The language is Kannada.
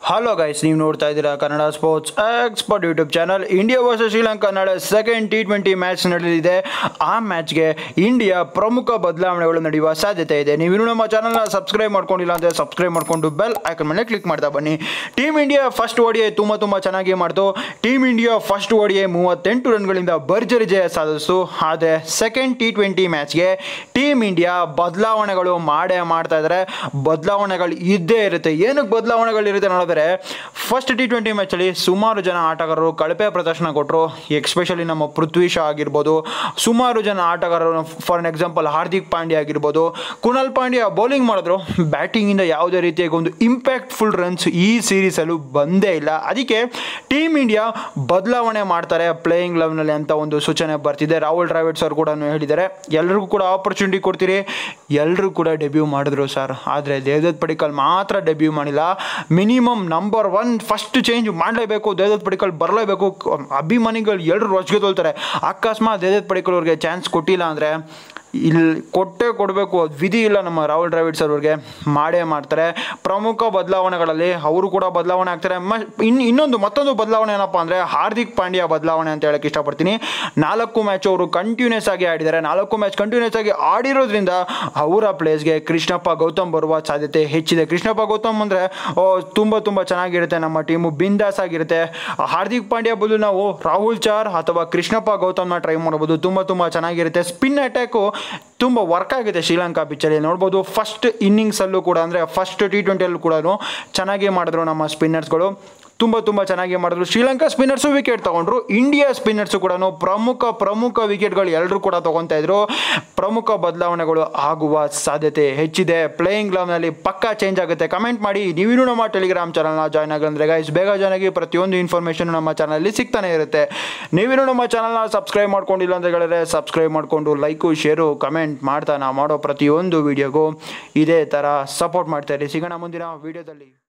ಹಲೋ ಗೈಸ್ ನೀವು ನೋಡ್ತಾ ಇದ್ದೀರಾ Kannada sports expert YouTube channel India versus Sri Lanka ನಾಳೆ ಸೆಕೆಂಡ್ ಟಿ ಟ್ವೆಂಟಿ ಮ್ಯಾಚ್ ನಡೆದಿದೆ ಆ ಮ್ಯಾಚ್ಗೆ ಇಂಡಿಯಾ ಪ್ರಮುಖ ಬದಲಾವಣೆಗಳು ನಡೆಯುವ ಸಾಧ್ಯತೆ ಇದೆ ನೀವು ಇನ್ನೂ ನಮ್ಮ ಚಾನಲ್ನ ಸಬ್ಸ್ಕ್ರೈಬ್ ಮಾಡ್ಕೊಂಡಿಲ್ಲ ಅಂದರೆ ಸಬ್ಸ್ಕ್ರೈಬ್ ಮಾಡಿಕೊಂಡು ಬೆಲ್ ಐಕನ್ ಮೇಲೆ ಕ್ಲಿಕ್ ಮಾಡ್ತಾ ಬನ್ನಿ ಟೀಮ್ ಇಂಡಿಯಾ ಫಸ್ಟ್ ಓಡಿಯೇ ತುಂಬ ತುಂಬ ಚೆನ್ನಾಗಿ ಮಾಡ್ತು ಟೀಮ್ ಇಂಡಿಯಾ ಫಸ್ಟ್ ಓಡಿಯೇ ಮೂವತ್ತೆಂಟು ರನ್ಗಳಿಂದ ಭರ್ಜರಿ ಜಯ ಸಾಧಿಸಿತು ಆದರೆ ಸೆಕೆಂಡ್ ಟಿ ಟ್ವೆಂಟಿ ಮ್ಯಾಚ್ಗೆ ಟೀಮ್ ಇಂಡಿಯಾ ಬದಲಾವಣೆಗಳು ಮಾಡೇ ಮಾಡ್ತಾ ಇದ್ದಾರೆ ಬದಲಾವಣೆಗಳು ಇದ್ದೇ ಇರುತ್ತೆ ಏನಕ್ಕೆ ಬದಲಾವಣೆಗಳಿರುತ್ತೆ ನೋಡಿದ್ರೆ ಫಸ್ಟ್ ಟಿ ಟ್ವೆಂಟಿ ಮ್ಯಾಚಲ್ಲಿ ಸುಮಾರು ಜನ ಆಟಗಾರರು ಕಳಪೆ ಪ್ರದರ್ಶನ ಕೊಟ್ಟರು ಎಕ್ಸ್ಪೆಷಲಿ ನಮ್ಮ ಪೃಥ್ವಿ ಶಾ ಆಗಿರ್ಬೋದು ಸುಮಾರು ಜನ ಆಟಗಾರರು for an example Hardik Pandya ಆಗಿರ್ಬೋದು ಕುಣಲ್ ಪಾಂಡ್ಯ ಬೌಲಿಂಗ್ ಮಾಡಿದ್ರು ಬ್ಯಾಟಿಂಗಿಂದ ಯಾವುದೇ ರೀತಿಯಾಗಿ ಒಂದು ಇಂಪ್ಯಾಕ್ಟ್ಫುಲ್ ರನ್ಸ್ ಈ ಸೀರೀಸಲ್ಲೂ ಬಂದೇ ಇಲ್ಲ ಅದಕ್ಕೆ ಟೀಮ್ ಇಂಡಿಯಾ ಬದಲಾವಣೆ ಮಾಡ್ತಾರೆ ಪ್ಲೇಯಿಂಗ್ ಲೆವೆನಲ್ಲಿ ಅಂತ ಒಂದು ಸೂಚನೆ ಬರ್ತಿದೆ ರಾಹುಲ್ ಡ್ರಾವಿಡ್ಸ್ ಅವರು ಕೂಡ ಹೇಳಿದ್ದಾರೆ ಎಲ್ರಿಗೂ ಕೂಡ ಆಪರ್ಚುನಿಟಿ ಕೊಡ್ತೀರಿ ಎಲ್ಲರೂ ಕೂಡ ಡೆಬ್ಯೂ ಮಾಡಿದ್ರು ಸರ್ ಆದರೆ ದೇವದತ್ ಪಡಿಕಲ್ ಮಾತ್ರ ಡೆಬ್ಯೂ ಮಾಡಿಲ್ಲ minimum number one first change ಮಾಡಲೇಬೇಕು ದೇವದತ್ ಪಡಿಕಲ್ ಬರಲೇಬೇಕು ಅಭಿಮಾನಿಗಳು ಎಲ್ಲರೂ ರೊಚ್ಗೆ ತೊಳ್ತಾರೆ ಅಕಸ್ಮಾತ್ ದೇವದತ್ ಪಡಿಕಲ್ ಅವ್ರಿಗೆ ಚಾನ್ಸ್ ಕೊಟ್ಟಿಲ್ಲ ಅಂದರೆ ಇಲ್ಲಿ ಕೊಟ್ಟೇ ಕೊಡಬೇಕು ಅದು ವಿಧಿ ಇಲ್ಲ ನಮ್ಮ ರಾಹುಲ್ ದ್ರಾವಿಡ್ ಸರ್ ಅವ್ರಿಗೆ ಮಾಡೇ ಮಾಡ್ತಾರೆ ಪ್ರಮುಖ ಬದಲಾವಣೆಗಳಲ್ಲಿ ಅವರು ಕೂಡ ಬದಲಾವಣೆ ಆಗ್ತಾರೆ ಮ ಇನ್ನು ಇನ್ನೊಂದು ಮತ್ತೊಂದು ಬದಲಾವಣೆ ಏನಪ್ಪ ಅಂದರೆ ಹಾರ್ದಿಕ್ ಪಾಂಡ್ಯ ಬದಲಾವಣೆ ಅಂತ ಹೇಳಕ್ಕೆ ಇಷ್ಟಪಡ್ತೀನಿ ನಾಲ್ಕು ಮ್ಯಾಚ್ ಅವರು ಕಂಟಿನ್ಯೂಸ್ ಆಗಿ ಆಡಿದ್ದಾರೆ ನಾಲ್ಕು ಮ್ಯಾಚ್ ಕಂಟಿನ್ಯೂಸ್ ಆಗಿ ಆಡಿರೋದ್ರಿಂದ ಅವರ ಪ್ಲೇಸ್ಗೆ ಕೃಷ್ಣಪ್ಪ ಗೌತಮ್ ಬರುವ ಸಾಧ್ಯತೆ ಹೆಚ್ಚಿದೆ ಕೃಷ್ಣಪ್ಪ ಗೌತಮ್ ಅಂದರೆ ತುಂಬ ತುಂಬ ಚೆನ್ನಾಗಿರುತ್ತೆ ನಮ್ಮ ಟೀಮು ಬಿಂದಾಸ್ ಆಗಿರುತ್ತೆ ಹಾರ್ದಿಕ್ ಪಾಂಡ್ಯ ಬದಲು ನಾವು ರಾಹುಲ್ ಚಾರ್ ಅಥವಾ ಕೃಷ್ಣಪ್ಪ ಗೌತಮ್ನ ಟ್ರೈ ಮಾಡ್ಬೋದು ತುಂಬ ತುಂಬ ಚೆನ್ನಾಗಿರುತ್ತೆ ಸ್ಪಿನ್ ಅಟ್ಯಾಕು ತುಂಬ ವರ್ಕ್ ಆಗಿದೆ ಶ್ರೀಲಂಕಾ ಪಿಚ್ಚಲ್ಲಿ ನೋಡ್ಬೋದು ಫಸ್ಟ್ ಇನ್ನಿಂಗ್ಸಲ್ಲೂ ಕೂಡ ಅಂದರೆ ಫಸ್ಟ್ ಟಿ ಟ್ವೆಂಟಿಯಲ್ಲೂ ಕೂಡ ಚೆನ್ನಾಗಿ ಮಾಡಿದ್ರು ನಮ್ಮ ಸ್ಪಿನ್ನರ್ಸ್ಗಳು ತುಂಬ ತುಂಬ ಚೆನ್ನಾಗಿ ಮಾಡಿದ್ರು ಶ್ರೀಲಂಕಾ ಸ್ಪಿನ್ನರ್ಸು ವಿಕೆಟ್ ತಗೊಂಡ್ರು ಇಂಡಿಯಾ ಸ್ಪಿನ್ನರ್ಸು ಕೂಡ ಪ್ರಮುಖ ಪ್ರಮುಖ ವಿಕೆಟ್ಗಳು ಎಲ್ಲರೂ ಕೂಡ ತಗೊತಾ ಇದ್ರು ಪ್ರಮುಖ ಬದಲಾವಣೆಗಳು ಆಗುವ ಸಾಧ್ಯತೆ ಹೆಚ್ಚಿದೆ ಪ್ಲೇಯಿಂಗ್ ಲೆವೆನಲ್ಲಿ ಪಕ್ಕಾ ಚೇಂಜ್ ಆಗುತ್ತೆ ಕಮೆಂಟ್ ಮಾಡಿ ನೀವಿನ್ನೂ ನಮ್ಮ ಟೆಲಿಗ್ರಾಮ್ ಚಾನಲ್ನ ಜಾಯ್ನ್ ಆಗಂದ್ರೆ ಗೈಸ್ ಬೇಗ ಜಾಯ್ನ್ ಆಗಿ ಪ್ರತಿಯೊಂದು ಇನ್ಫಾರ್ಮೇಷನ್ ನಮ್ಮ ಚಾನಲಲ್ಲಿ ಸಿಗ್ತಾನೆ ಇರುತ್ತೆ ನೀವಿನ್ನೂ ನಮ್ಮ ಚಾನಲ್ನ ಸಬ್ಸ್ಕ್ರೈಬ್ ಮಾಡ್ಕೊಂಡಿಲ್ಲ ಅಂತ ಹೇಳಿದ್ರೆ ಸಬ್ಸ್ಕ್ರೈಬ್ ಮಾಡಿಕೊಂಡು ಲೈಕು ಶೇರು ಕಮೆಂಟ್ ಮಾಡ್ತಾ ನಾವು ಮಾಡೋ ಪ್ರತಿಯೊಂದು ವಿಡಿಯೋಗೂ ಇದೇ ಥರ ಸಪೋರ್ಟ್ ಮಾಡ್ತಾ ಇರಿ ಸಿಗೋಣ ಮುಂದಿನ ವಿಡಿಯೋದಲ್ಲಿ